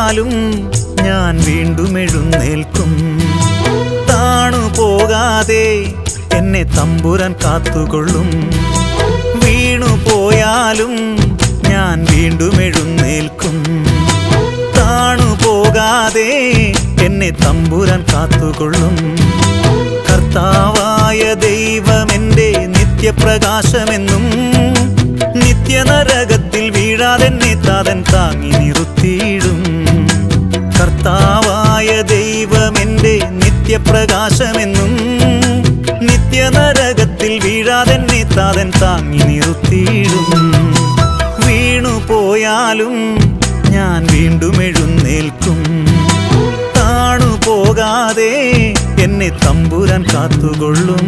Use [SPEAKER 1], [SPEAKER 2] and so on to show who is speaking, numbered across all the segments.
[SPEAKER 1] പോയാലും ഞാൻ വീണ്ടും എഴുന്നേൽക്കും താണു പോകാതെ എന്നെ തമ്പുരാൻ കാത്തുകൊള്ളും വീണു പോയാലും ഞാൻ വീണ്ടും എഴുന്നേൽക്കും താണു പോകാതെ എന്നെ തമ്പുരാൻ കാത്തുകൊള്ളും കർത്താവായ ദൈവമെന്റെ നിത്യപ്രകാശമെന്നും നിത്യനരകത്തിൽ വീഴാതെന്നെ താതൻ താങ്ങി നിർത്തിയിടും കർത്താവായ ദൈവമെന്റെ നിത്യപ്രകാശമെന്നും നിത്യനരകത്തിൽ വീഴാതെന്നെ താതൻ താങ്ങി നിർത്തിയിടും വീണു പോയാലും ഞാൻ വീണ്ടും എഴുന്നേൽക്കും താണു പോകാതെ എന്നെ തമ്പുരാൻ കാത്തുകൊള്ളും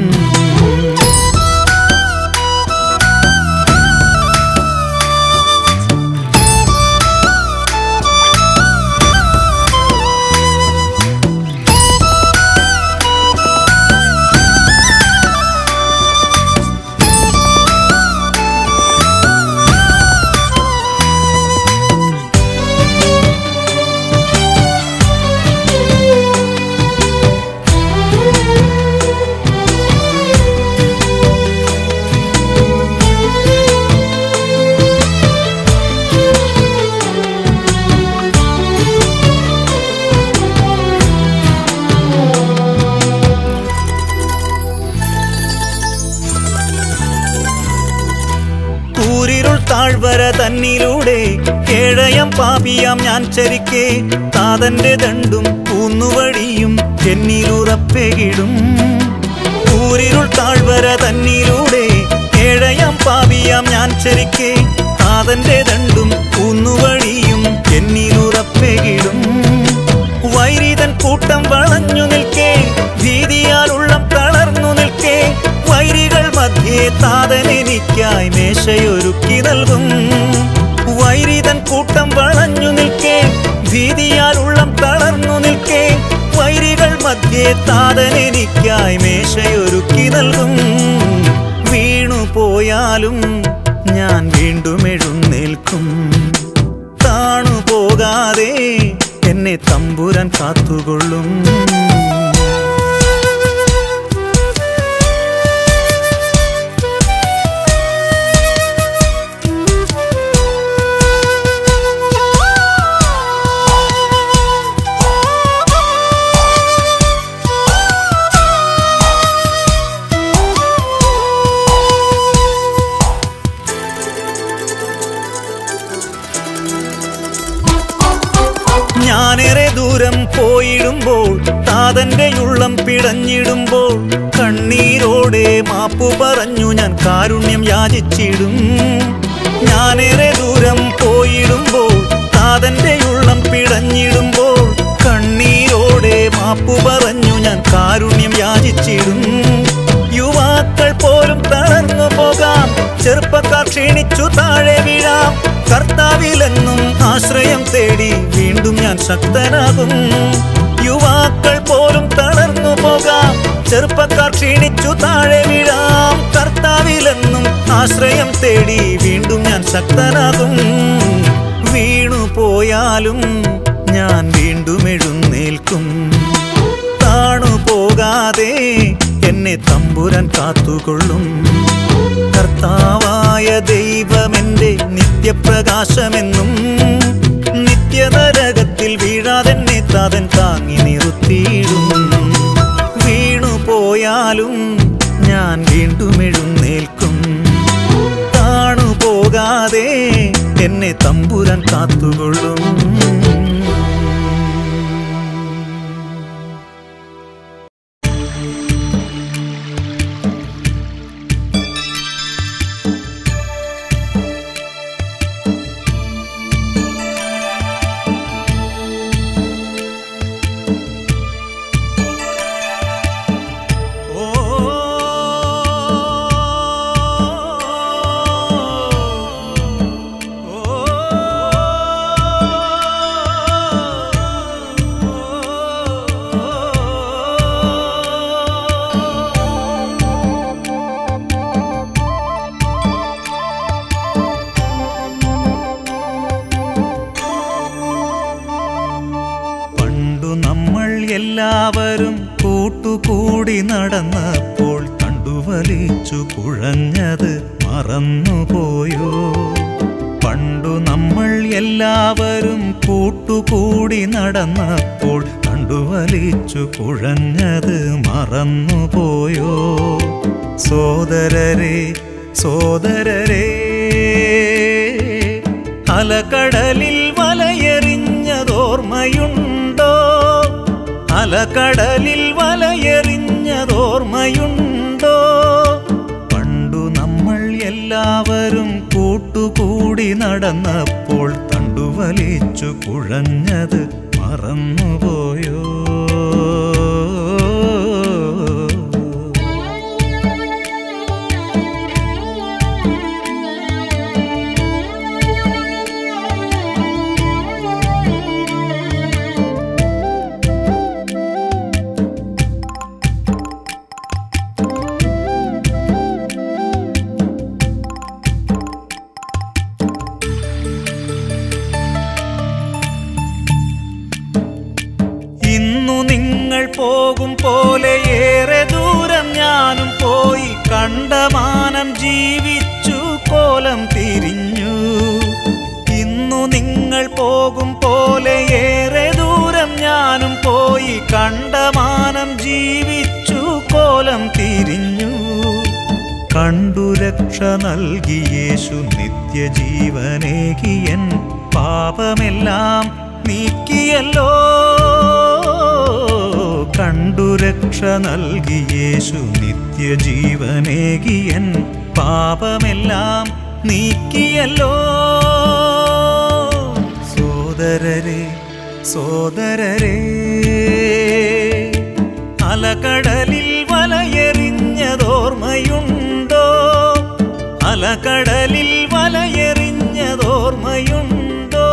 [SPEAKER 1] കൂരിരുൾ താഴ്വര തന്നിലൂടെ കേഴയം പാപിയാം ഞാൻ ചരിക്കേ താതന്റെ ദണ്ടും കൂന്നുവഴിയും എന്നിലുറപ്പെകിടും കൂരിരുൾ താഴ്വര തന്നിലൂടെ കേഴയം പാപിയാം ഞാൻ ചരിക്കേ താതന്റെ ദണ്ടും കൂന്നുവഴിയും എന്നിലുറപ്പെകിടും വൈരിതൻ കൂട്ടം വളഞ്ഞു നിൽക്കേ ഭീതിയാൽ ഉള്ളം തളർന്നു നിൽക്കേ വൈരികൾ മധ്യേ താതൻ എനിക്കായി മേശയൊരുക്കി നൽകും വൈരിതൻ കൂട്ടം വളഞ്ഞു നിൽക്കേ ഭീതിയാൽ ഉള്ളം തളർന്നു നിൽക്കേ വൈരികൾ മധ്യേ താതൻ എനിക്കായി മേശയൊരുക്കി നൽകും വീണു പോയാലും ഞാൻ വീണ്ടും എഴുന്നേൽക്കും താണു പോകാതെ എന്നെ തമ്പുരാൻ കാത്തുകൊള്ളും ഞാനേറെ ദൂരം പോയിടുമ്പോൾ താതന്റെ ഉള്ളം പിടഞ്ഞിടുമ്പോൾ കണ്ണീരോടെ മാപ്പു പറഞ്ഞു ഞാൻ കാരുണ്യം യാചിച്ചിടും ഞാനേറെ ദൂരം പോയിടുമ്പോൾ താതന്റെ ഉള്ളം പിടഞ്ഞിടുമ്പോൾ കണ്ണീരോടെ മാപ്പു പറഞ്ഞു ഞാൻ കാരുണ്യം യാചിച്ചിടും യുവാക്കൾ പോലും തളർന്നു പോകാം ചെറുപ്പക്കാർ ക്ഷീണിച്ചു താഴെ വീഴാം കർത്താവിലെന്നും ആശ്രയം തേടി വീണ്ടും ഞാൻ ശക്തനാകും യുവാക്കൾ പോലും തളർന്നു പോകാം ചെറുപ്പക്കാർ ക്ഷീണിച്ചു താഴെ വീഴാം കർത്താവിലെന്നും ആശ്രയം തേടി വീണ്ടും ഞാൻ ശക്തനാകും വീണു പോയാലും ഞാൻ വീണ്ടും എഴുന്നേൽക്കും താണു പോകാതെ എന്നെ തമ്പുരാൻ കാത്തുകൊള്ളും കർത്താവായ ദൈവമെന്റെ നിത്യപ്രകാശമെന്നും നിത്യനരകത്തിൽ വീഴാതെന്നെ താതൻ താങ്ങി നിർത്തിയിടും വീണു പോയാലും ഞാൻ വീണ്ടും എഴുന്നേൽക്കും താണു പോകാതെ എന്നെ തമ്പുരാൻ കാത്തുകൊള്ളും ഓ എല്ലാവരും കൂട്ടുകൂടി നടന്നപ്പോൾ തണ്ടുവലിച്ചു കുഴഞ്ഞത് മറന്നുപോയോ പണ്ടു നമ്മൾ എല്ലാവരും കൂട്ടുകൂടി നടന്നപ്പോൾ തണ്ടുവലിച്ചു കുഴഞ്ഞത് മറന്നുപോയോ സോദരരെ സോദരരെ അലകടലിൽ വലയെറിഞ്ഞതോർമ്മയുണ്ടോ അലകടലിൽ വലയെറിഞ്ഞതോർമ്മയുണ്ടോ പണ്ടു നമ്മൾ എല്ലാവരും കൂട്ടുകൂടി നടന്നപ്പോൾ തണ്ടുവലിച്ചു കുഴഞ്ഞത് മറന്നുപോയോ ഇന്നു നിങ്ങൾ പോകും പോലെ ഏറെ ദൂരം ഞാനും പോയി കണ്ടമാനം ജീവിച്ചു കോലം തിരിഞ്ഞു ഇന്നു നിങ്ങൾ പോകും പോലെ ഏറെ ദൂരം ഞാനും പോയി കണ്ടമാനം ജീവിച്ചു കോലം തിരിഞ്ഞു കണ്ടു രക്ഷ നൽകി യേശു നിത്യജീവനേകിയൻ പാപമെല്ലാം നീക്കിയല്ലോ കണ്ടു രക്ഷ നൽകി യേശു നിത്യജീവനേകിയൻ പാപമെല്ലാം നീക്കിയല്ലോ സോദരരെ സോദരരെ അലകടലിൽ വലയെറിഞ്ഞതോർമ്മയുണ്ടോ അലകടലിൽ വലയെറിഞ്ഞതോർമ്മയുണ്ടോ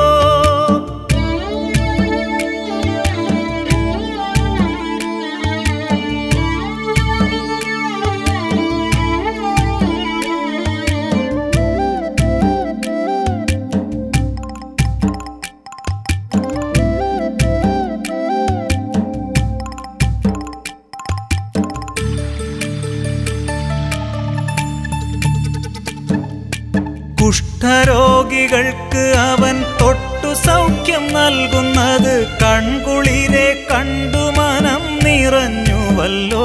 [SPEAKER 1] കുഷ്ഠരോഗികൾക്ക് അവൻ തൊട്ടു സൗഖ്യം നൽകുന്നത് കൺകുളിരെ കണ്ടു മനം നിറഞ്ഞുവല്ലോ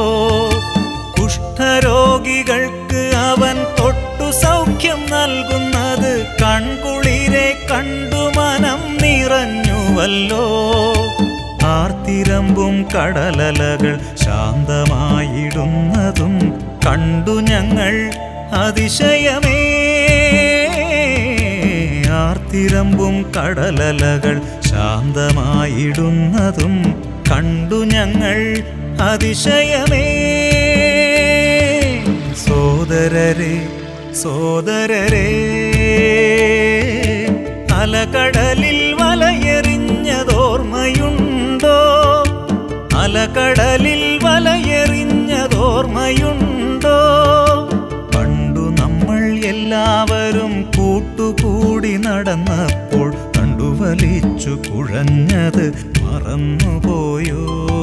[SPEAKER 1] കുഷ്ഠരോഗികൾക്ക് അവൻ തൊട്ടു സൗഖ്യം നൽകുന്നത് കൺകുളിരെ കണ്ടു മനം നിറഞ്ഞുവല്ലോ ആർത്തിരമ്പും കടലലകൾ ശാന്തമായിടുന്നതും കണ്ടു ഞങ്ങൾ അതിശയമേ ആർത്തിരമ്പും കടലലകൾ ശാന്തമായിടുന്നതും കണ്ടു ഞങ്ങൾ അതിശയമേ സോദരരെ സോദരരെ അലകടലിൽ വലയെറിഞ്ഞതോർമ്മയുണ്ടോ അലകടലിൽ വലയെറിഞ്ഞതോർമ്മയുണ്ടോ പണ്ടു നമ്മൾ എല്ലാവരും കൂട്ടുകൂടി നടന്നപ്പോൾ കണ്ടുവലിച്ചു കുഴഞ്ഞത് മറന്നുപോയോ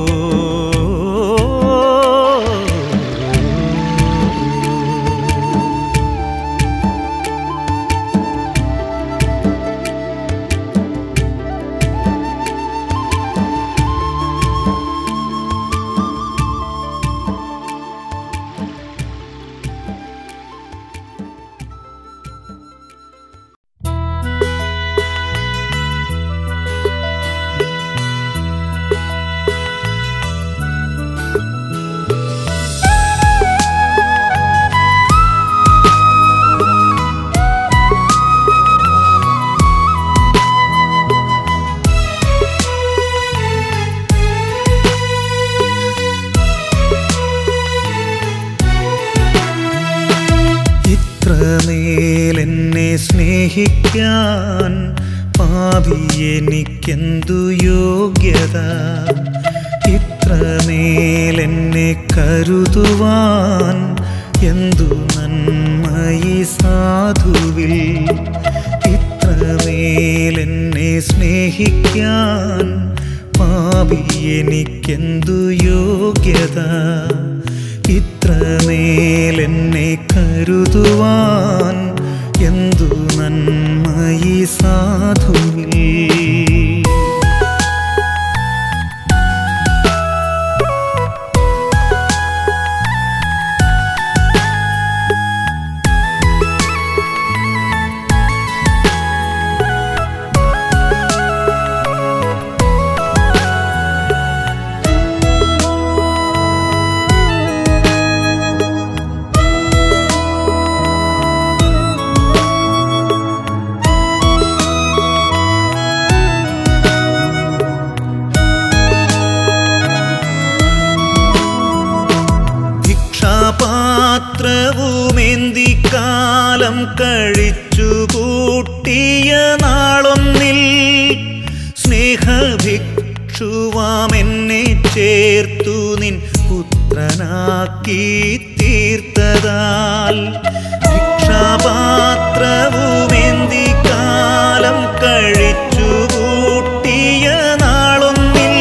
[SPEAKER 1] ഇത്രമേൽ എന്നെ സ്നേഹിക്കാൻ പാപി എനിക്കെന്തു യോഗ്യത ഇത്രമേൽ എന്നെ കരുതുവാൻ എന്തു നന്മയി സാധുവിൽ ഇത്രമേൽ എന്നെ സ്നേഹിക്കാൻ പാപി പാപി എനിക്കെന്തു യോഗ്യത ഇത്രമേൽ എന്നെ കരുതുവാൻ എന്തു നന്മയി സാധുവിൽ ഭിക്ഷാപാത്രവുമേന്തി കാലം കഴിച്ചു കൂട്ടിയ നാളൊന്നിൽ സ്നേഹഭിക്ഷുവാം എന്നെ ചേർത്തു നിൻ പുത്രനാക്കി തീർത്തതാൽ ഭിക്ഷാപാത്രവുമേന്തി കാലം കഴിച്ചു കൂട്ടിയ നാളൊന്നിൽ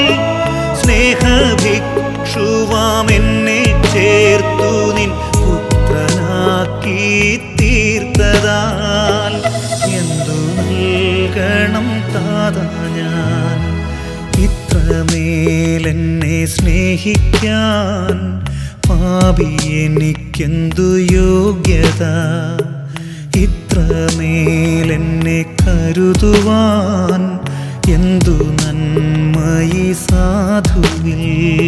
[SPEAKER 1] സ്നേഹഭിക്ഷുവാം എന്നെ ചേർത്തു നിൻ പുത്രനാക്കി തീർത്തതാൽ എന്തു നൽകണം താതാ ഞാൻ ഇത്രമേൽ എന്നെ സ്നേഹിക്കാൻ പാപി എനിക്കെന്തു യോഗ്യത ഇത്രമേൽ എന്നെ കരുതുവാൻ എന്തു നന്മയി സാധുവിൽ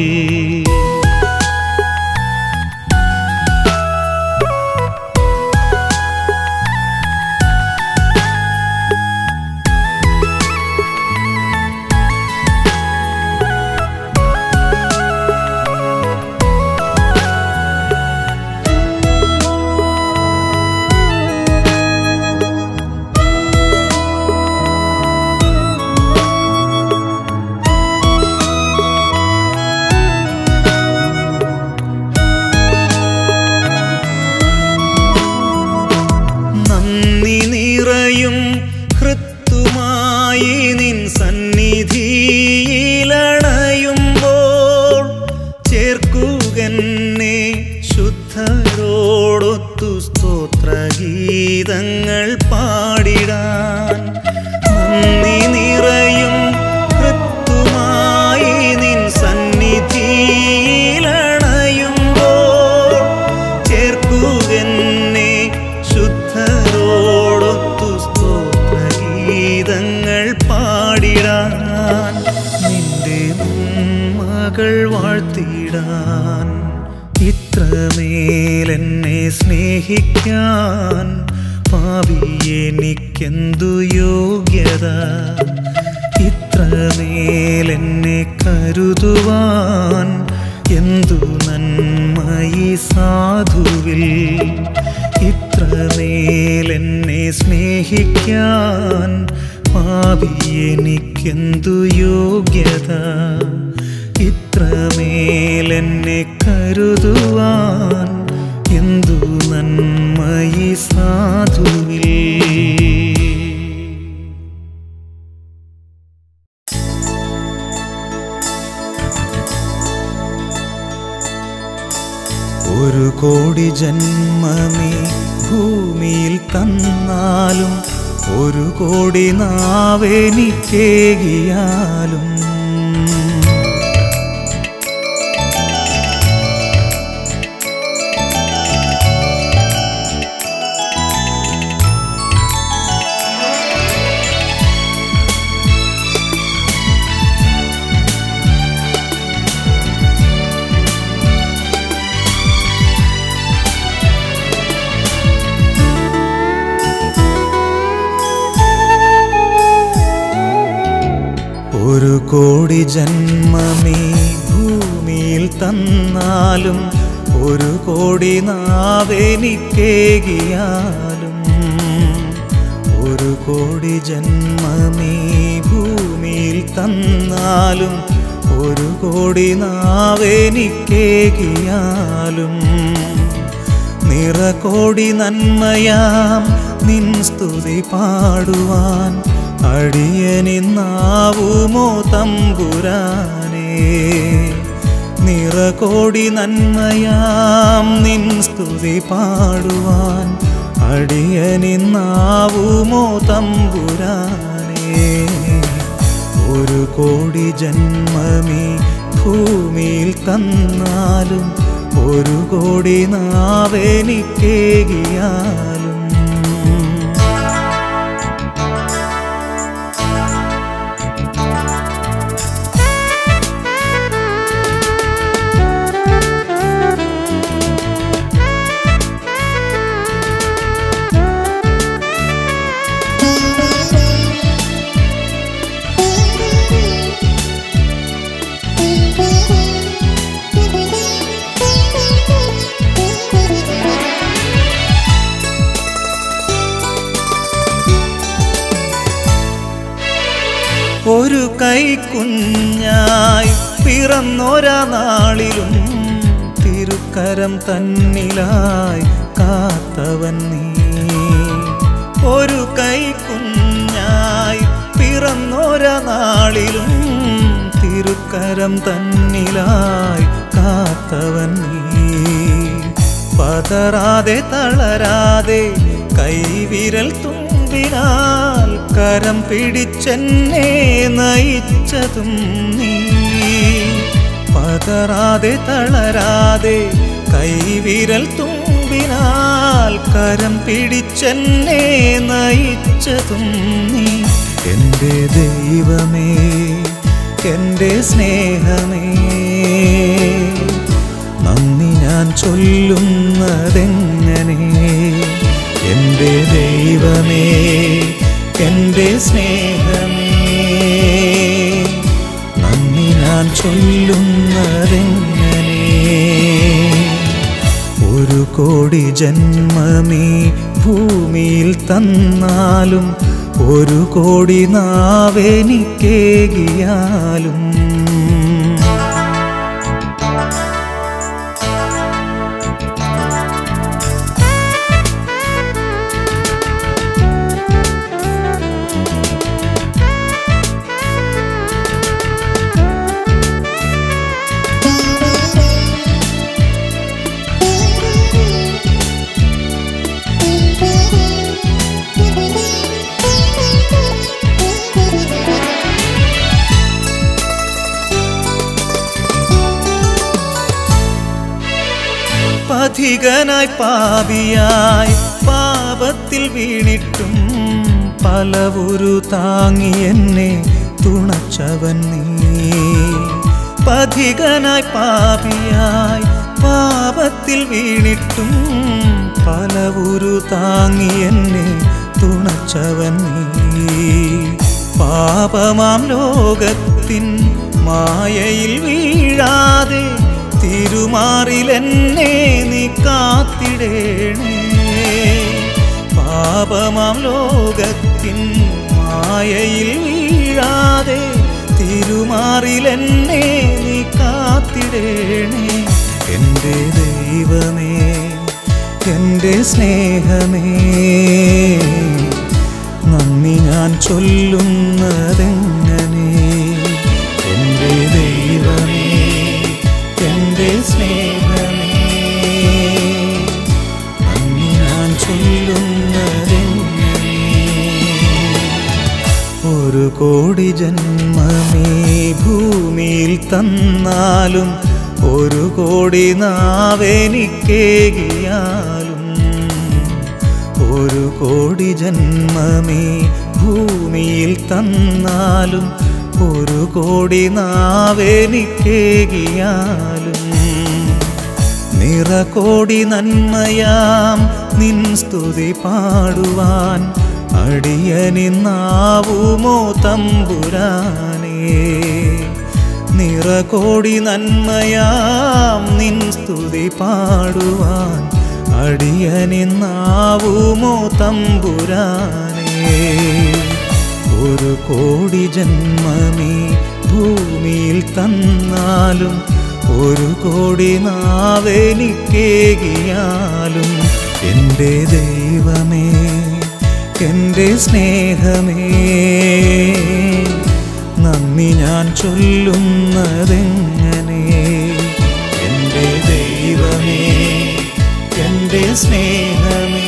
[SPEAKER 1] നന്ദി നിറയും ഹൃത്തുമായി നിൻ സന്നിധിയിലണയുമ്പോൾ ചേർക്കുകന്നെ ശുദ്ധരോടൊത്തു സ്തോത്രഗീതങ്ങൾ പാടിടാൻ നന്ദി നിറയും ഹൃത്തുമായി നിൻ സന്നിധിയിലണയുമ്പോൾ ചേർക്കുകന്നെ ശുദ്ധരോടൊത്തു സ്തോത്രഗീതങ്ങൾ പാടിടാൻ നിന്റെ മകൾ വാഴ്ത്തിടാൻ ഇത്രമേൽ എന്നെ സ്നേഹിക്കാൻ പാപി എനിക്കെന്തു യോഗ്യത ഇത്രമേൽ എന്നെ കരുതുവാൻ എന്തു നന്മയി സാധുവിൽ ഇത്രമേൽ എന്നെ സ്നേഹിക്കാൻ പാപി എനിക്കെന്തു യോഗ്യത ഇത്രമേൽ എന്നെ കരുതുവാൻ എന്തു നന്മയി സാധുവിൽ ഒരു കോടി ജന്മമേ ഭൂമിയിൽ തന്നാലും ഒരു കോടി നാവെനിക്കേകിയാലും ഒരു കോടി ജന്മമേ ഭൂമിയിൽ തന്നാലും ഒരു കോടി നാവെനിക്കേകിയാലും ഒരു കോടി ജന്മമേ ഭൂമിയിൽ തന്നാലും ഒരു കോടി നാവെനിക്കേകിയാലും നിറകോടി നന്മയാം നിൻ സ്തുതി പാടുവാൻ അടിയനിന്നാവുമോ തമ്പുരാനേ നിറകോടി നന്മയാം നിൻ സ്തുതി പാടുവാൻ അടിയനിന്നാവുമോ തമ്പുരാനേ ഒരു കോടി ജന്മമീ ഭൂമിയിൽ തന്നാലും ഒരു കോടി നാവെനിക്കേകിയാലും ഒരു കൈക്കുഞ്ഞായി പിറന്നൊരാ നാളിലും തിരുക്കരം തന്നിലായി കാത്തവൻ നീ ഒരു കൈക്കുഞ്ഞായി പിറന്നൊരാ നാളിലും തിരുക്കരം തന്നിലായി കാത്തവൻ നീ പതറാതെ തളരാതെ കൈവിരൽ തുമ്പിനാൽ കരം പിടിച്ചെന്നെ നയിച്ചതും നീ പതറാതെ തളരാതെ കൈവിരൽ തുമ്പിനാൽ കരം പിടിച്ചെന്നെ നയിച്ചതും നീ എൻ്റെ ദൈവമേ എൻ്റെ സ്നേഹമേ നന്ദി ഞാൻ ചൊല്ലുന്നതെങ്ങനെ എൻ്റെ ദൈവമേ എൻ്റെ സ്നേഹമേ നന്ദി ഞാൻ ചൊല്ലുന്നതെങ്ങനെ ഒരു കോടി ജന്മമീ ഭൂമിയിൽ തന്നാലും ഒരു കോടി നാവെനിക്കേകിയാലും പഥികനായി പാപിയായി പാപത്തിൽ വീണിട്ടും പലവുരു താങ്ങി എന്നെ തുണച്ചവൻ നീ പഥികനായി പാപിയായി പാപത്തിൽ വീണിട്ടും പലവുരു താങ്ങി എന്നെ തുണച്ചവൻ നീ പാപമാം ലോകത്തിൻ മായയിൽ വീഴാതെ തിരുമാറിലെന്നെ നീ കാത്തിടേണേ പാപമാം ലോകത്തിൻ മായയിൽ വീഴാതെ തിരുമാറിലെന്നെ നീ കാത്തിടേണേ എൻ്റെ ദൈവമേ എൻ്റെ സ്നേഹമേ നന്ദി ഞാൻ ചൊല്ലുന്നതെങ്ങനെ എൻ്റെ ദൈവമേ എൻ്റെ സ്നേഹമേ നന്ദി ഞാൻ ചൊല്ലുന്നതെങ്ങനെ ഒരു കോടി ജന്മമേ ഭൂമിയിൽ തന്നാലും ഒരു കോടി നാവെനിക്കേകിയാലും ഒരു കോടി ജന്മമേ ഭൂമിയിൽ തന്നാലും ഒരു കോടി നാവെനിക്കേകിയാലും നിറകോടി നന്മയാം നിൻ സ്തുതി പാടുവാൻ അടിയനിന്നാവുമോ തമ്പുരാനേ നിറകോടി നന്മയാം നിൻ സ്തുതി പാടുവാൻ അടിയനിന്നാവുമോ തമ്പുരാനേ ഒരു കോടി ജന്മമീ ഭൂമിയിൽ തന്നാലും ഒരു കോടി നാവെനിക്കേകിയാലും എൻ്റെ ദൈവമേ എൻ്റെ സ്നേഹമേ നന്ദി ഞാൻ ചൊല്ലുന്നതെങ്ങനെ എൻ്റെ ദൈവമേ എൻ്റെ സ്നേഹമേ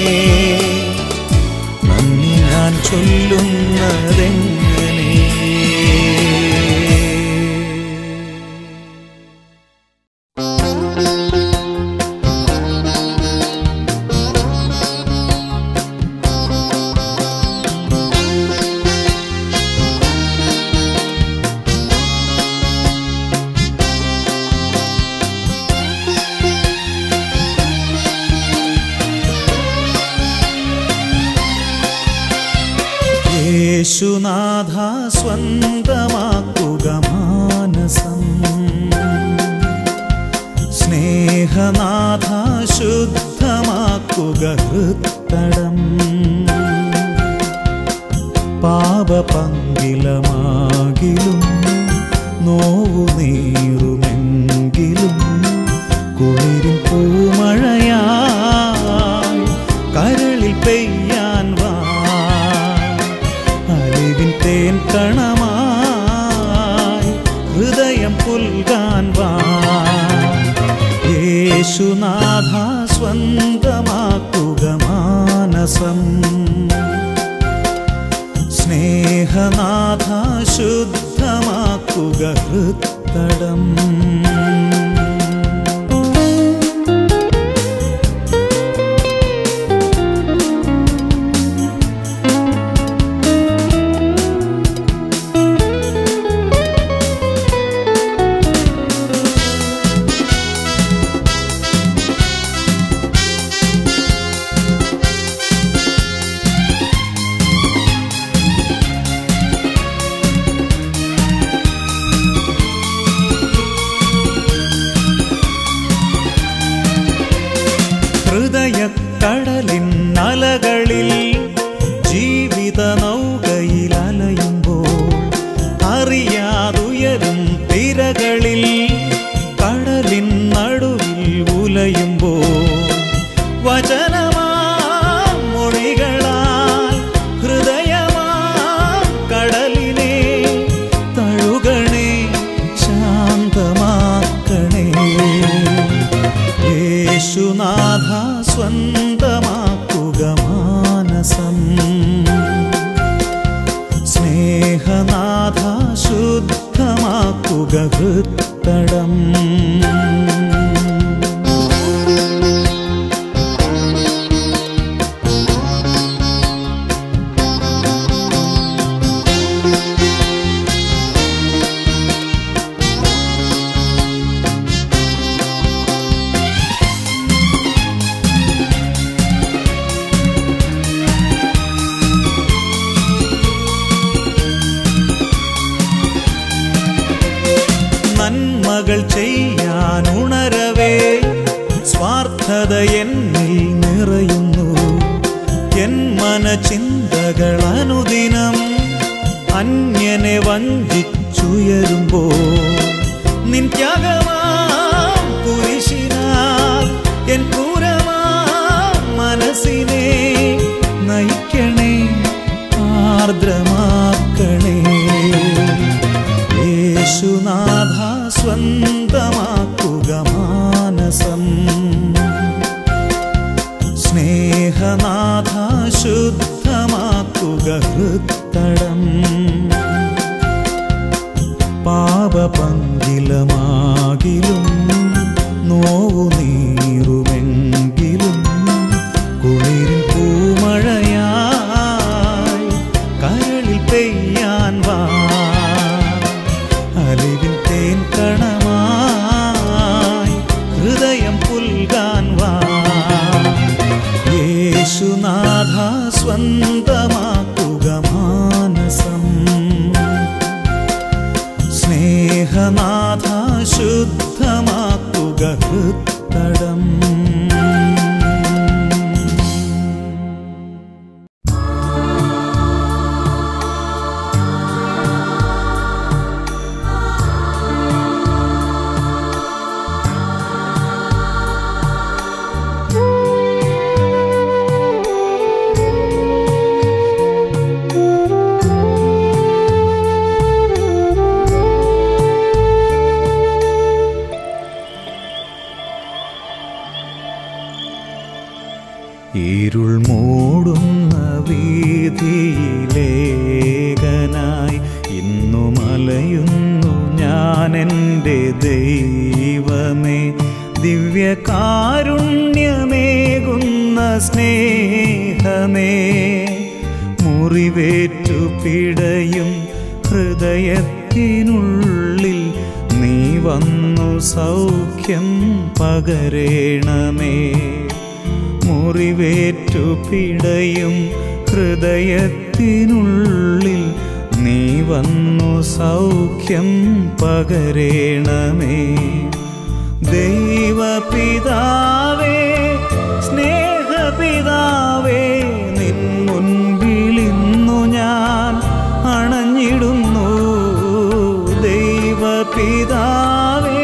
[SPEAKER 1] നന്ദി ഞാൻ ചൊല്ലുന്നതെങ്ങനെ യേശുനാഥ സ്വന്തമാക്കുക മാനസം സ്നേഹനാഥ ശുദ്ധമാക്കുക ഹൃത്തടം പാപപങ്കിലമാകിലും നോവു നീറുമെങ്കിലും കുളിരും പൂമഴയായി കരളിൽ പെയ്യാൻ വാ അലിവിൻ തേൻ കണമായി ഹൃദയം പുൽകാൻ വാ യേശുനാഥ സ്വന്തമാക്കുക മാനസം സ്നേഹനാഥ ശുദ്ധമാക്കുക ഹൃത്തടം ഹൃദയക്കടലിൻ അലകളിൽ ജീവിത നൗകയിൽ അലയുമ്പോൾ അറിയാതുയരും തിരകളിൽ കടലിൻ നടുവിൽ ഉലയുമ്പോൾ വചനമാ മൊഴികളാൽ ഹൃദയമാ കടലിനെ തഴുകണേ ശാന്തമാക്കണേ യേശുനാഥ സ്വന്തമാക്കുക മാനസം സ്നേഹനാഥ ശുദ്ധമാക്കുക ഹൃത്തടം നന്മകൾ ചെയ്യാൻ ഉണരവേ സ്വാർത്ഥത എന്നിൽ നിറയുന്നു എൻ മനചിന്തകൾ അനുദിനം അന്യനെ വഞ്ചിച്ചുയരുമ്പോ നിൻ ത്യാഗമാം കുരിശിനാൽ എൻ ക്രൂരമാം മനസ്സിനെ നയിക്കണേ ആർദ്രമാക്കണേ യേശുനാഥ സ്വന്തമാക്കുക മാനസം സ്നേഹനാഥ ശുദ്ധമാക്കുക ഹൃത്തടം പാപപങ്കിലമാകിലും നോവു നീറുമെങ്കിലും കുളിരിൽ പൂമഴയായി കരളിൽ പെയ്യാൻ വാ അലിവിൻ തേൻ കണമായി ഹൃദയം പുൽകാൻ വാ യേശുനാഥ സ്വന്തമാക്കുക മാനസം സ്നേഹനാഥ ശുദ്ധമാക്കുക ഹൃത്തടം
[SPEAKER 2] Thank you.
[SPEAKER 1] ഇരുൾ മൂടുന്ന വീതിയിലേകനായി ഇന്നു മലയുന്നു ഞാൻ എൻ്റെ ദൈവമേ ദിവ്യകാരുണ്യമേകുന്ന സ്നേഹമേ മുറിവേറ്റു പിടയും ഹൃദയത്തിനുള്ളിൽ നീ വന്നു സൗഖ്യം പകരേണമേ മുറിവേറ്റു പിടയും ഹൃദയത്തിനുള്ളിൽ നീ വന്നു സൗഖ്യം പകരേണമേ ദൈവപിതാവേ സ്നേഹപിതാവേ നിൻ മുൻപിലിന്നു ഞാൻ അണഞ്ഞിടുന്നു ദൈവപിതാവേ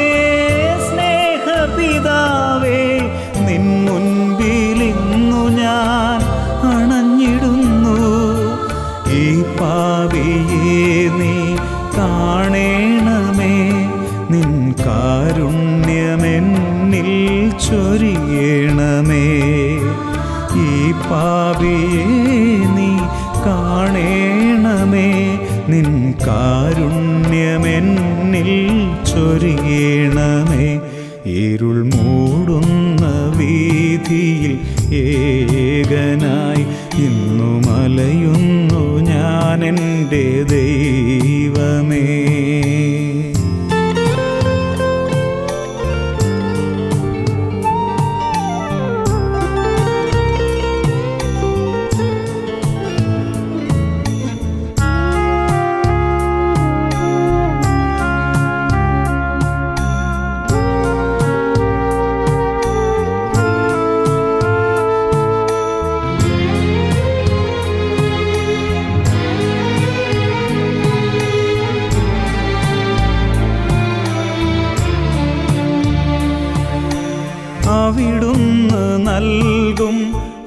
[SPEAKER 1] സ്നേഹപിതാവേ നിൻ മുൻപിലിന്നു ഞാൻ അണഞ്ഞിടുന്നു ഈ പാവിയെ നീ കാണേണമേ നിൻ കാരുണ്യമെന്നിൽ ചൊരിയണമേ ഈ പാപിയെ നീ കാണേണമേ നിൻ കാരുണ്യമെന്നിൽ ചൊരിയണമേ ഇരുൾ മൂടുന്ന വീതിയിൽ ഏകനായി ഇന്നു മലയുന്നു ഞാൻ എൻ്റെ ദൈവമേ അവിടുന്ന് നൽകും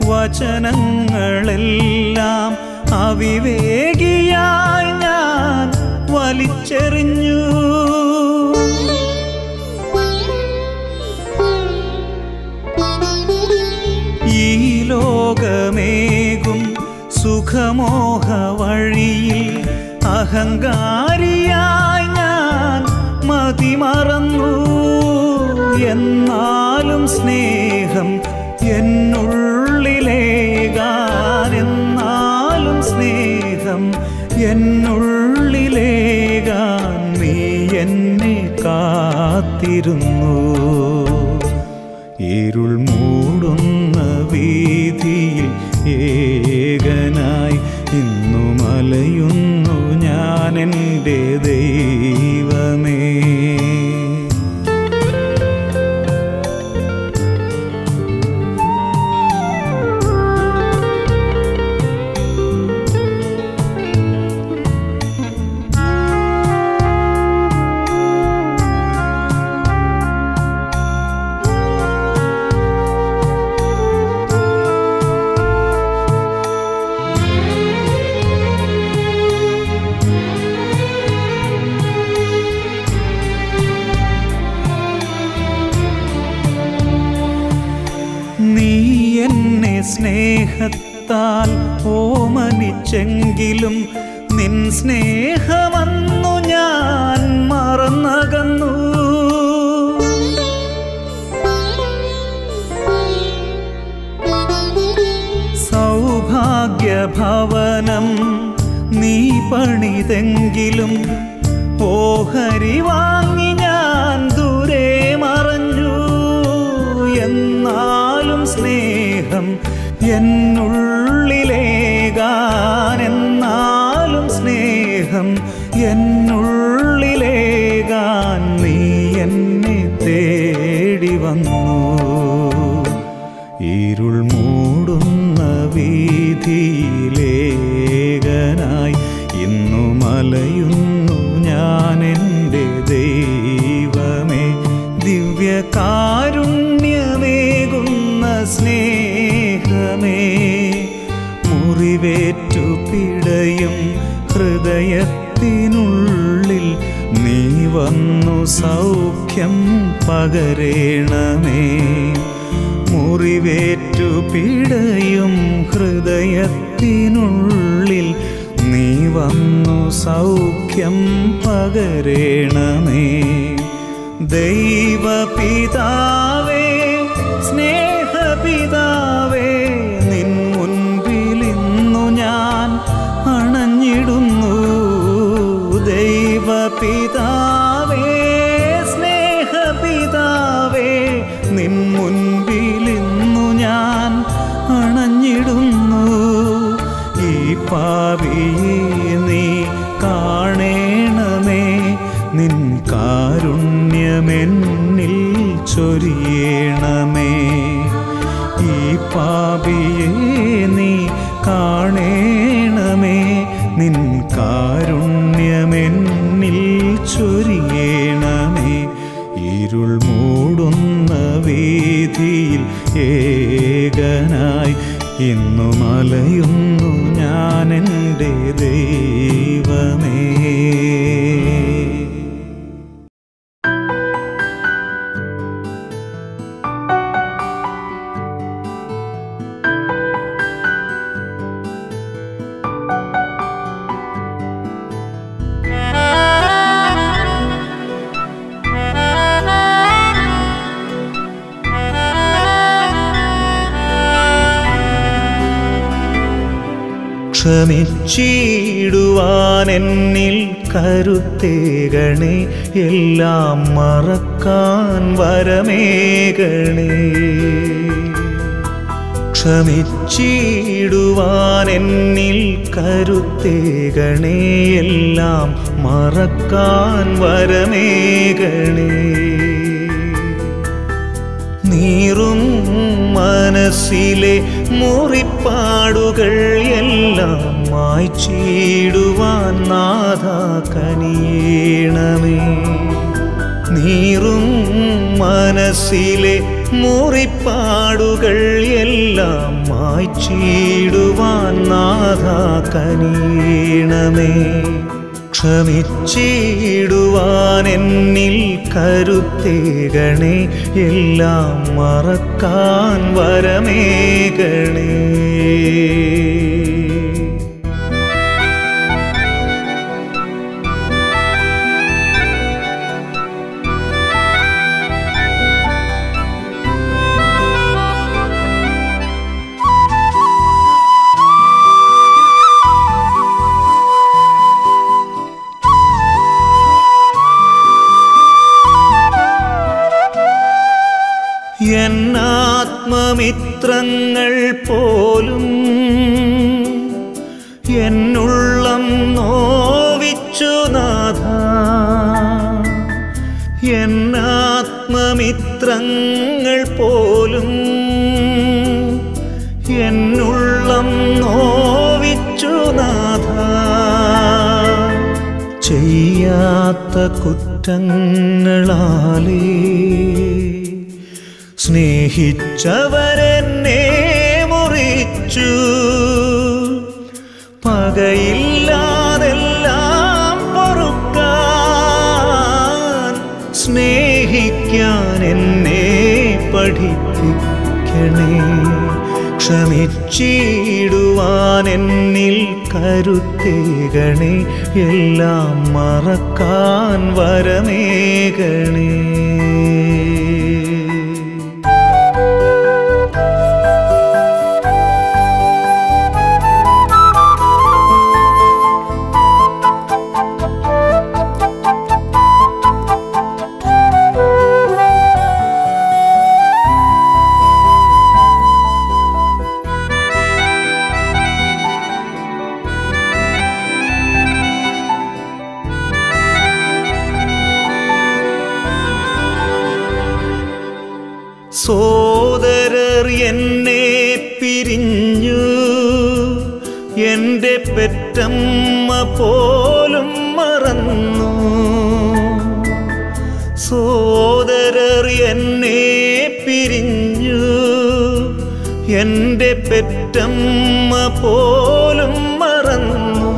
[SPEAKER 1] വചനങ്ങളെല്ലാം അവിവേകിയായി ഞാൻ വലിച്ചെറിഞ്ഞു ഈ ലോകമേകും സുഖമോഹ വഴിയിൽ അഹങ്കാരിയായി ഞാൻ മതിമറന്നു എന്നാലും സ്നേഹം എന്നുള്ളിലേകാൻ എന്നാലും സ്നേഹം എന്നുള്ളിലേകാൻ നീ എന്നെ കാത്തിരുന്നു ഇരുൾ മൂടുന്ന വീതിയിൽ ഏകനായി ഇന്നു മലയുന്നു ഞാൻ എൻ്റെ ദൈവമേ നീ എന്നെ സ്നേഹത്താൽ ഓമനിച്ചെങ്കിലും നിൻ സ്നേഹമന്നു ഞാൻ മറന്നകന്നു സൗഭാഗ്യഭവനം നീ പണിതെങ്കിലും ഓഹരി വാങ്ങി ഞാൻ ദൂരെ മറഞ്ഞു എന്നാലും സ്നേഹം എന്നുള്ളിലേകാൻ എന്നാലും സ്നേഹം എന്നുള്ളിലേകാൻ നീ എന്നെ തേടി വന്നു ഇരുൾ മൂടുന്ന വീതിയിലേകനായി ഇന്നു മലയുന്നു ഞാൻ എൻ്റെ ദൈവമേ ദിവ്യകാരുണ്യമേകുന്ന സ്നേഹമേ മുറിവേറ്റു പിടയും ഹൃദയത്തിനുള്ളിൽ നീ വന്നു സൗഖ്യം പകരേണമേ മുറിവേറ്റു പിടയും ഹൃദയത്തിനുള്ളിൽ നീ വന്നു സൗഖ്യം പകരേണമേ ദൈവപിതാവേ സ്നേഹപിതാവേ നിൻ മുൻപിലിന്നു ഞാൻ അണഞ്ഞിടുന്നു ദൈവപിതാവേ സ്നേഹപിതാവേ നിൻ മുൻപിലിന്നു ഞാൻ അണഞ്ഞിടുന്നു ഈ പാപിയെ നീ കാണേണമേ നിൻ കാരുണ്യമെന്നിൽ ചൊരിയണമേ ഈ പാപിയെ നീ കാണേണമേ നിൻ കാരുണ്യമെന്നിൽ ചൊരിയണമേ ഇരുൾ മൂടുന്ന വീതിയിൽ ഏകനായി ഇന്നു മലയുന്നു ഞാൻ എൻ്റെ ദൈവമേ ക്ഷമിച്ചിടുവാൻ എന്നിൽ കരുത്തേകണേ എല്ലാം മറക്കാൻ വരമേകണേ ക്ഷമിച്ചിടുവാൻ എന്നിൽ കരുത്തേകണേ എല്ലാം മറക്കാൻ വരമേകണേ നീറും മനസ്സിലെ മുറിപ്പാടുകൾ എല്ലാം മായ്ച്ചിടുവാൻ നാഥ കനിയണമേ നീറും മനസ്സിലെ മുറിപ്പാടുകൾ എല്ലാം മായ്ച്ചിടുവാൻ നാഥ കനിയണമേ ക്ഷമിച്ചിടുവാൻ എന്നിൽ കരുത്തേകണേ എല്ലാം മറക്കാൻ വരമേകണേ എന്നാത്മമിത്രങ്ങൾ പോലും എന്നുള്ളം നോവിച്ചു നാഥ എന്നാത്മമിത്രങ്ങൾ പോലും എന്നുള്ളം നോവിച്ചു നാഥ ചെയ്യാത്ത കുറ്റങ്ങളാലേ സ്നേഹിച്ചവരെന്നെ മുറിച്ചു പകയില്ലാതെല്ലാം പൊറുക്കാൻ സ്നേഹിക്കാൻ എന്നെ പഠിപ്പിക്കണേ ക്ഷമിച്ചിടുവാൻ എന്നിൽ കരുത്തേകണേ എല്ലാം മറക്കാൻ വരമേകണേ സോദരർ എന്നെ പിരിഞ്ഞു എൻ്റെ പെറ്റമ്മ പോലും മറന്നു സോദരർ എന്നെ പിരിഞ്ഞു എൻ്റെ പെറ്റമ്മ പോലും മറന്നു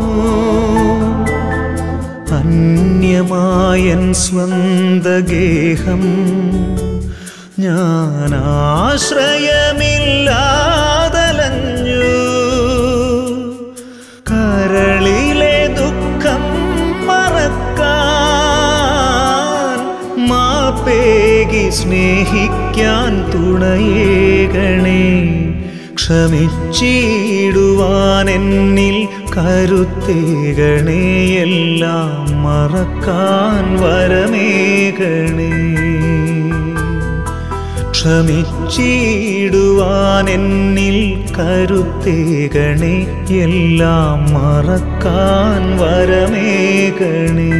[SPEAKER 1] അന്യമായൻ സ്വന്തഗേഹം ഞാൻ ആശ്രയമില്ലാതലഞ്ഞു കരളിലെ ദുഃഖം മറക്കാൻ മാപ്പേകി സ്നേഹിക്കാൻ തുണയേകണേ ക്ഷമിച്ചിടുവാൻ എന്നിൽ കരുത്തേകണേ എല്ലാം മറക്കാൻ വരമേകണേ ക്ഷമിച്ചിടുവാൻ എന്നിൽ കരുത്തേകണേ എല്ലാം മറക്കാൻ വരമേകണേ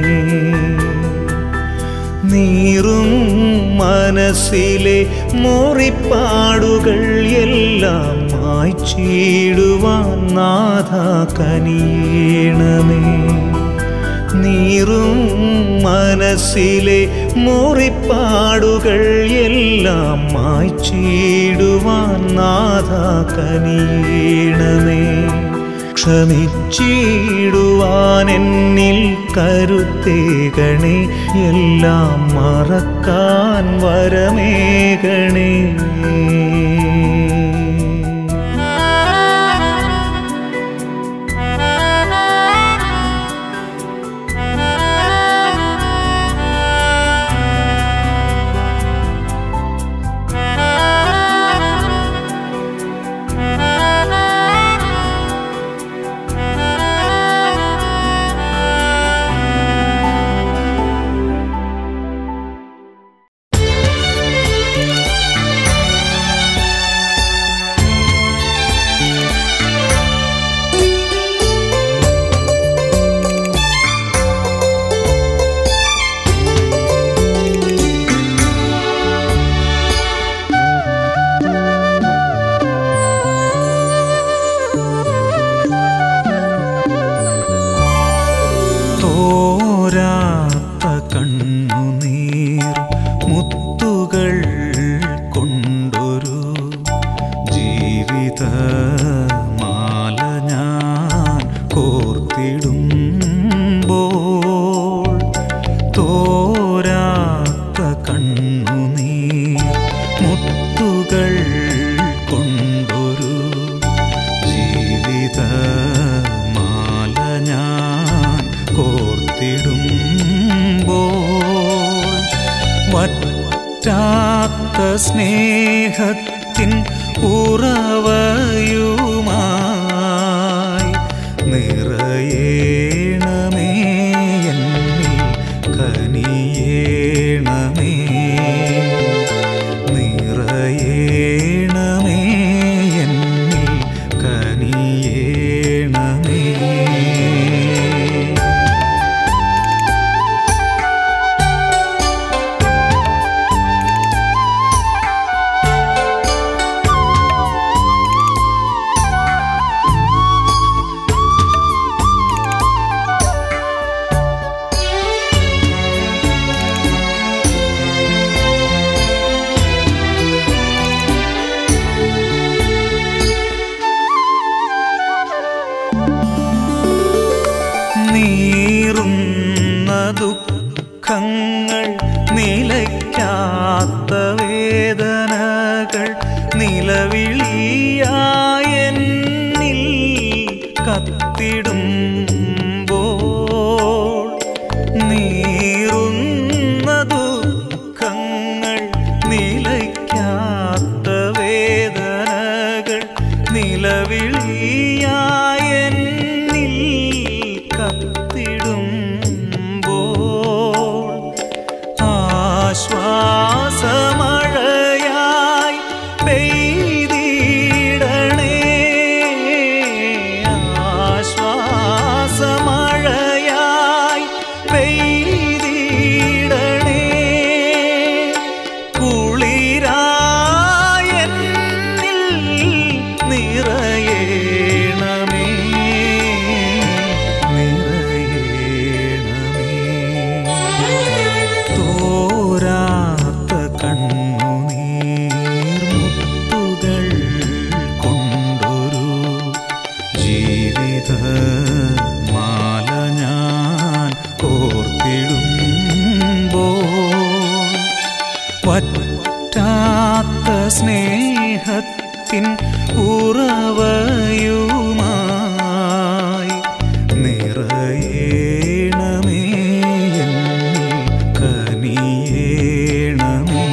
[SPEAKER 1] നീറും മനസ്സിലെ മുറിപ്പാടുകൾ എല്ലാം മായ്ച്ചിടുവാൻ നാഥ കനിയണമേ നീറും മനസ്സിലെ മുറിപ്പാടുകൾ എല്ലാം മായ്ച്ചിടുവാൻ നാഥ കനിയണമേ ക്ഷമിച്ചിടുവാൻ എന്നിൽ കരുത്തേകണേ എല്ലാം മറക്കാൻ വരമേകണേ തോരാത്ത കണ്ണുനീർ മുത്തുകൾ കൊണ്ടൊരു ജീവിത മാല ഞാൻ കോർത്തിടുമ്പോൾ തോരാത്ത കണ്ണുനീർ മുത്തുകൾ കൊണ്ടൊരു ജീവിത മാല ഞാൻ കോർത്തിടുമ്പോൾ വറ്റാത്ത സ്നേഹത്തിൻ ഉറവയുമായി നിറയേണമേ എന്നിൽ കനിയേണമേ നിറയേണമേ എന്നിൽ കനിയേണമേ നീറുന്ന ദുഃഖങ്ങൾ നിലയ്ക്കാത്ത വേദനകൾ നിലവിളിയായെന്നിൽ കത്തിടുമ്പോൾ നീറുന്ന ദുഃഖങ്ങൾ നിലയ്ക്കാത്ത വേദനകൾ നിലവിളിയായെന്നിൽ കത്തിടുമ്പോൾ ആശ്വാസമഴയായി പെയ്തിടണേ ആശ്വാസമഴയായി പെയ്തിടണേ കുളിരായെന്നിൽ നിറയേണമേ നിറയേണമേ തോരാത്ത കണ്ണുനീർ മുത്തുകൾ കൊണ്ടൊരു ജീവിത മാല ഞാൻ കോർത്തിടുമ്പോൾ വറ്റാത്ത സ്നേഹത്തിൻ ഉറവയുമായി നിറയേണമേ എന്നിൽ കനിയേണമേ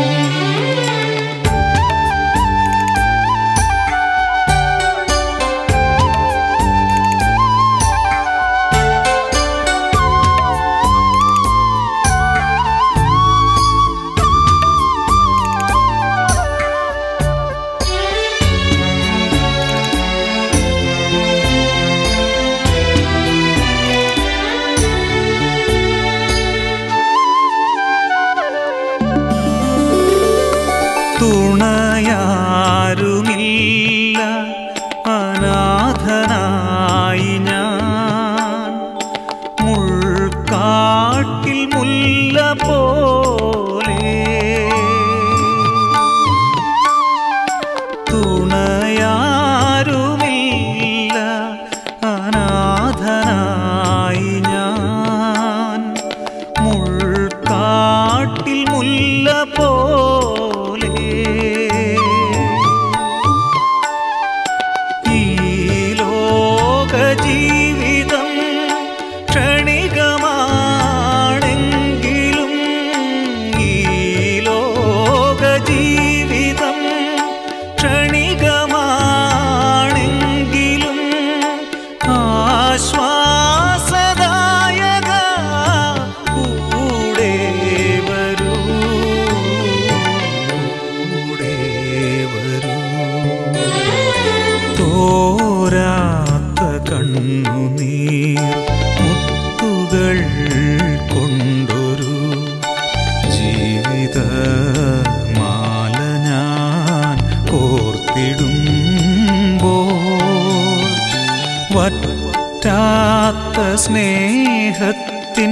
[SPEAKER 1] തുണയാരുമില്ല അനാഥനായി ഞാൻ മുൾക്കാട്ടിൽ മുല്ല പോലെ തുണയാരുമില്ല അനാഥനായി ഞാൻ മുൾക്കാട്ടിൽ മുല്ല പോലെ ഈ ലോക ജീവിതം ക്ഷണികമാണെങ്കിലും ഈ ലോക ജീവിതം ക്ഷണികമാണെങ്കിലും ആശ്വാസദായക കൂടെ വരൂ കൂടെ വരൂ തോരാത്ത കണ്ണുനീർ മുത്തുകൾ കൊണ്ടൊരു ജീവിത മാല ഞാൻ കോർത്തിടുമ്പോൾ വറ്റാത്ത സ്നേഹത്തിൻ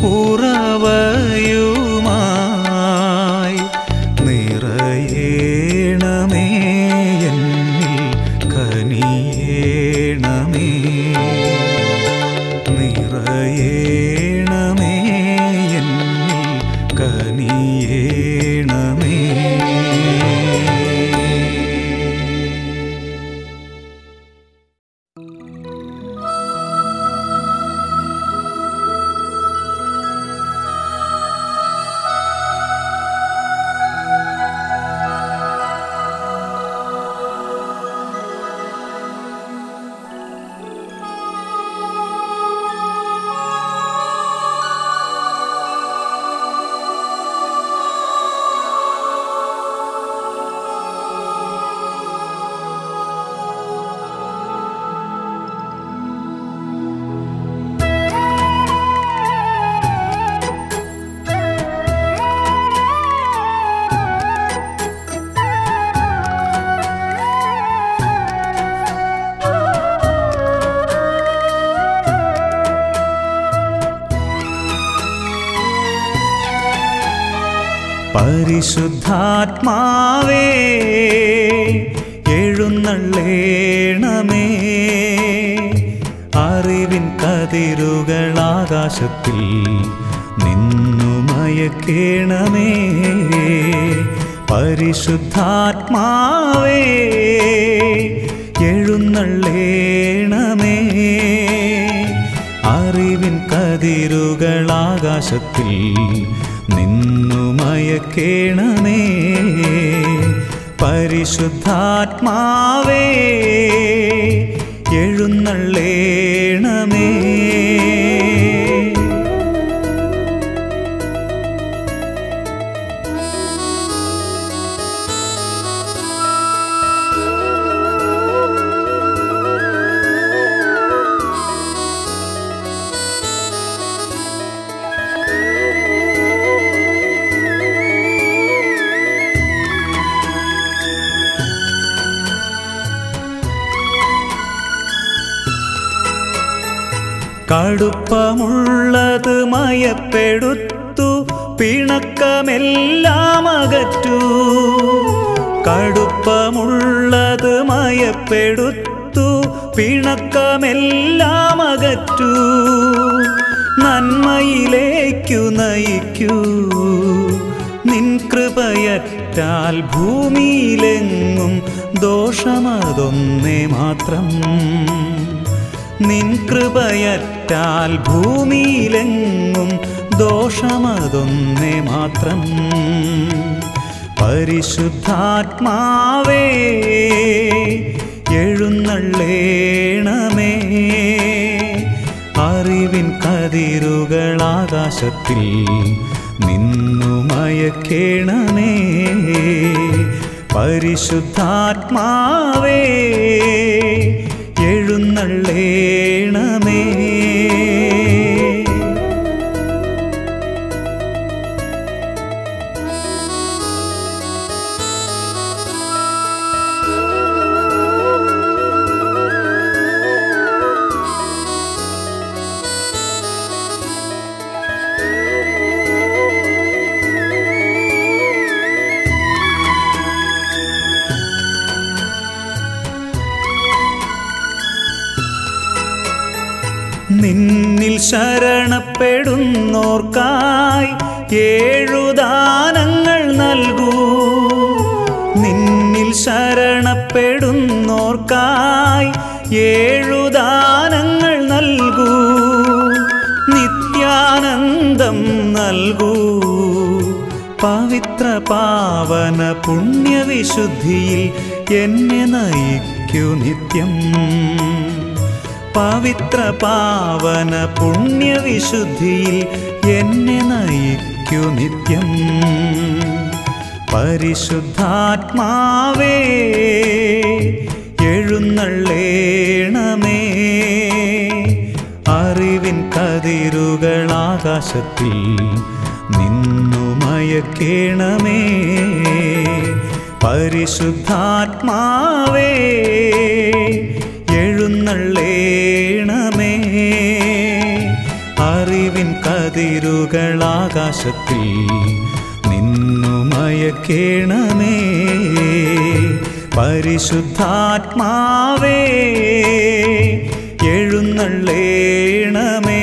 [SPEAKER 1] ഉറവയുമായി നിറയേണമേ എന്നിൽ കനിയേണമേ നിറയേണമേ എന്നിൽ കനിയേണമേ പരിശുദ്ധാത്മാവേ എഴുന്നള്ളേണമേ അറിവിൻ കതിരുകൾ ആകാശത്തിൽ നിന്നു മയക്കേണമേ പരിശുദ്ധാത്മാവേ എഴുന്നള്ളേണമേ അറിവിൻ കതിരുകൾ ആകാശത്തിൽ നിന്നു മയക്കേണമേ പരിശുദ്ധാത്മാവേ എഴുന്നള്ളേണമേ കടുപ്പമുള്ളത് മയപ്പെടുത്തു പിണക്കമെല്ലാം അകറ്റൂ കടുപ്പമുള്ളത് മയപ്പെടുത്തു പിണക്കമെല്ലാം അകറ്റൂ നന്മയിലേക്കു നയിക്കൂ നിൻ കൃപയറ്റ കൃപയറ്റാൽ ഭൂമിയിലെങ്ങും ദോഷമതൊന്നേ മാത്രം നിൻ കൃപയറ്റാൽ ഭൂമിയിലെങ്ങും ദോഷമതൊന്നേ മാത്രം പരിശുദ്ധാത്മാവേ എഴുന്നള്ളേണമേ അറിവിൻ കതിരുകൾ ആകാശത്തിൽ നിന്നു മയക്കേണമേ പരിശുദ്ധാത്മാവേ എഴുന്നള്ളേണമേ നിന്നിൽ ശരണപ്പെടുന്നോർക്കായി ഏഴുദാനങ്ങൾ നൽകൂ നിന്നിൽ ശരണപ്പെടുന്നോർക്കായി ഏഴുദാനങ്ങൾ നൽകൂ നിത്യാനന്ദം നൽകൂ പവിത്ര പാവന പുണ്യവിശുദ്ധിയിൽ എന്നെ നയിക്കൂ നിത്യം പവിത്ര പാവന പുണ്യവിശുദ്ധിയിൽ എന്നെ നയിക്കൂ നിത്യം പരിശുദ്ധാത്മാവേ എഴുന്നള്ളേണമേ അറിവിൻ കതിരുകൾ ആകാശത്തിൽ നിന്നു മയക്കേണമേ പരിശുദ്ധാത്മാവേ എഴുന്നള്ളേണമേ അറിവിൻ കതിരുകൾ ആകാശത്തിൽ നിന്നു മയക്കേണമേ പരിശുദ്ധാത്മാവേ എഴുന്നള്ളേണമേ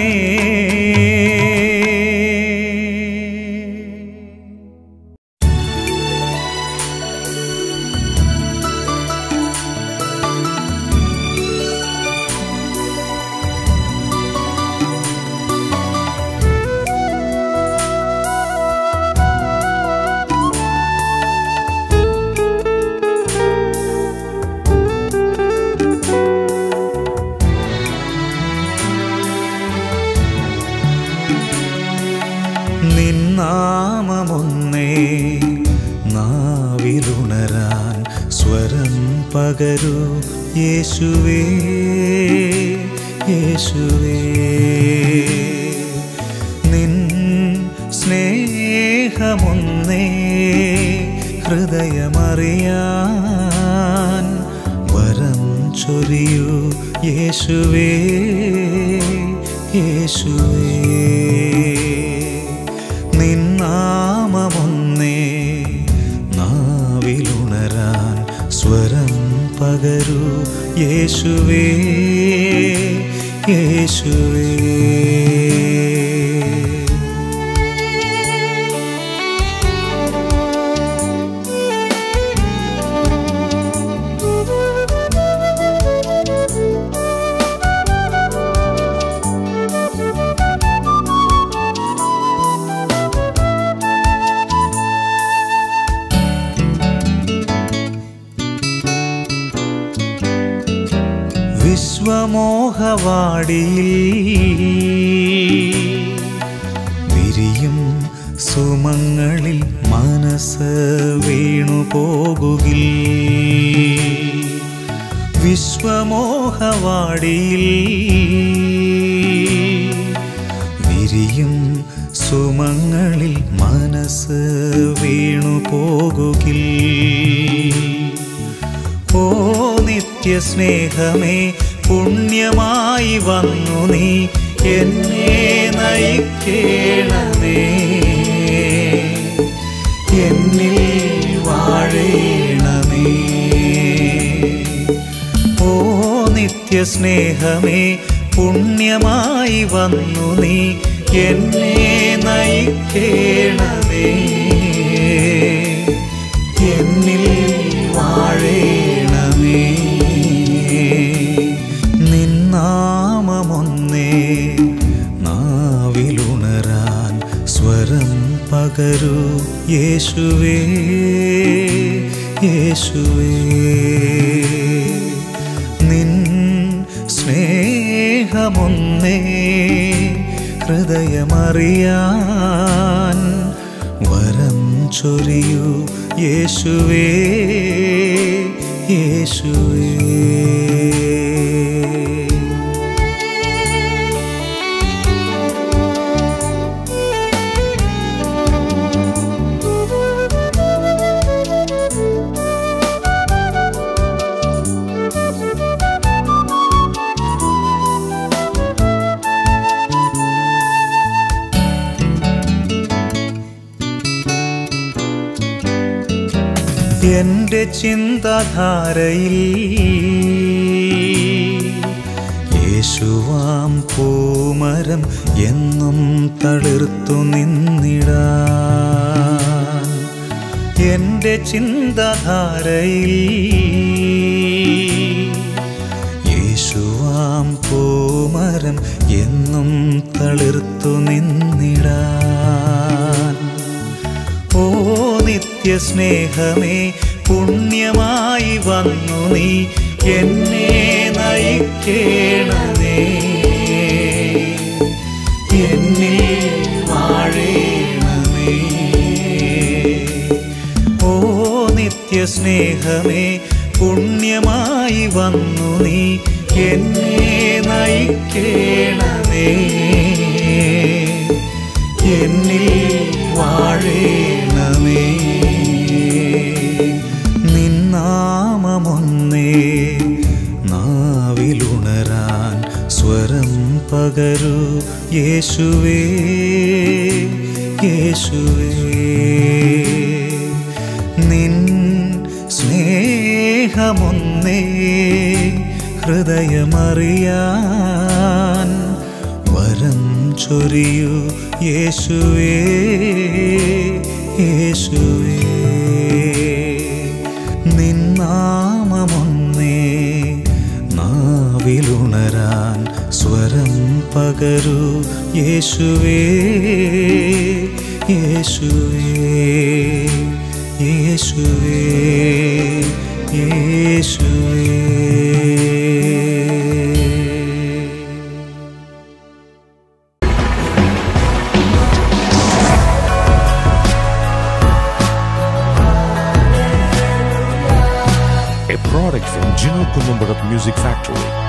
[SPEAKER 1] നിന്നാമമൊന്നേ നാവിലുണരാൻ സ്വരം പകരൂ യേശുവേ യേശുവേ നിൻ സ്നേഹമൊന്നേ ഹൃദയമറിയാൻ വരം ചൊരിയൂ യേശുവേ യേശുവേ നിന്നാമമൊന്നേ നാവിലുണരാൻ സ്വരം പകരൂ യേശുവേ യേശുവേ വിശ്വമോഹവാടിയിൽ വിരിയും സുമങ്ങളിൽ മനസ്സ് വീണു പോകുകിൽ വിശ്വമോഹവാടിയിൽ വിരിയും സുമങ്ങളിൽ മനസ്സ് വീണു പോകുകിൽ ഓ നിത്യസ്നേഹമേ പുണ്യമായി വന്നു നീ എന്നെ നയിക്കേണമേ എന്നിൽ വാഴേണമേ ഓ നിത്യസ്നേഹമേ പുണ്യമായി വന്നു നീ എന്നെ നയിക്കേണമേ പകരൂ യേശുവേ യേശുവേ നിൻ സ്നേഹമൊന്നേ ഹൃദയമറിയാൻ വരം ചൊരിയൂ യേശുവേ യേശുവേ എന്റെ ചിന്താധാരയിൽ യേശുവാം പൂമരം എന്നും തളിർത്തു നിന്നിടാൻ എന്റെ ചിന്താധാരയിൽ യേശുവാം പൂമരം എന്നും തളിർത്തു നിന്നിടാൻ ഓ നിത്യസ്നേഹമേ പുണ്യമായി വന്നു നീ എന്നെ നയിക്കേണമേ എന്നിൽ വാഴേണമേ ഓ നിത്യസ്നേഹമേ പുണ്യമായി വന്നു നീ എന്നെ നയിക്കേണമേ എന്നിൽ വാഴേണമേ നിന്നാമമൊന്നേ നാവിലുണരാൻ സ്വരം പകരൂ യേശുവേ യേശുവേ നിൻ സ്നേഹമൊന്നേ ഹൃദയമറിയാൻ വരം ചൊരിയൂ യേശുവേ യേശുവേ നിന്നാമമൊന്നേ നാവിലുണരാൻ സ്വരം പകരൂ യേശുവേ യേശുവേ യേശുവേ യേശുവേ
[SPEAKER 2] a product from Gino Columbarat Music Factory.